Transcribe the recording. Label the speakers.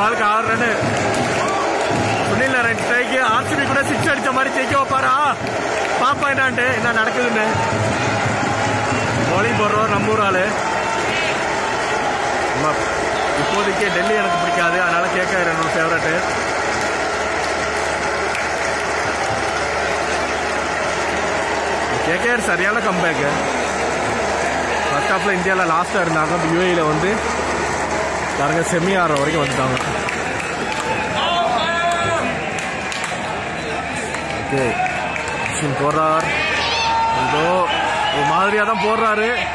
Speaker 1: பாலுக்கு ஆறு run Sunil Narine ஸ்ட்ரைக்கு ஆர்சிபி கூட சிக்ஸ் அடிச்ச மாதிரி ஜெயிக்க வைப்பாரா பாப்பா என்னான்ட்டு என்ன நடக்குதுன்னு bowling போடுறோம் நம்ம ஊர் ஆளு நம்ம இப்போதைக்கு டெல்லி எனக்கு பிடிக்காது அதனால கேட்க என்னோட ஃபேவரட்டு கேகேஆர் சரியான கம்பேக்கு ஃபர்ஸ்ட் ஹாஃபில் இந்தியாவில் லாஸ்ட்டாக இருந்தாங்க யூஏயில் வந்து பாருங்க செமி ஆடுற வரைக்கும் வந்துட்டாங்க ஓகே மிஷின் போடுறார் இதோ ஒரு மாதிரியாக தான் போடுறாரு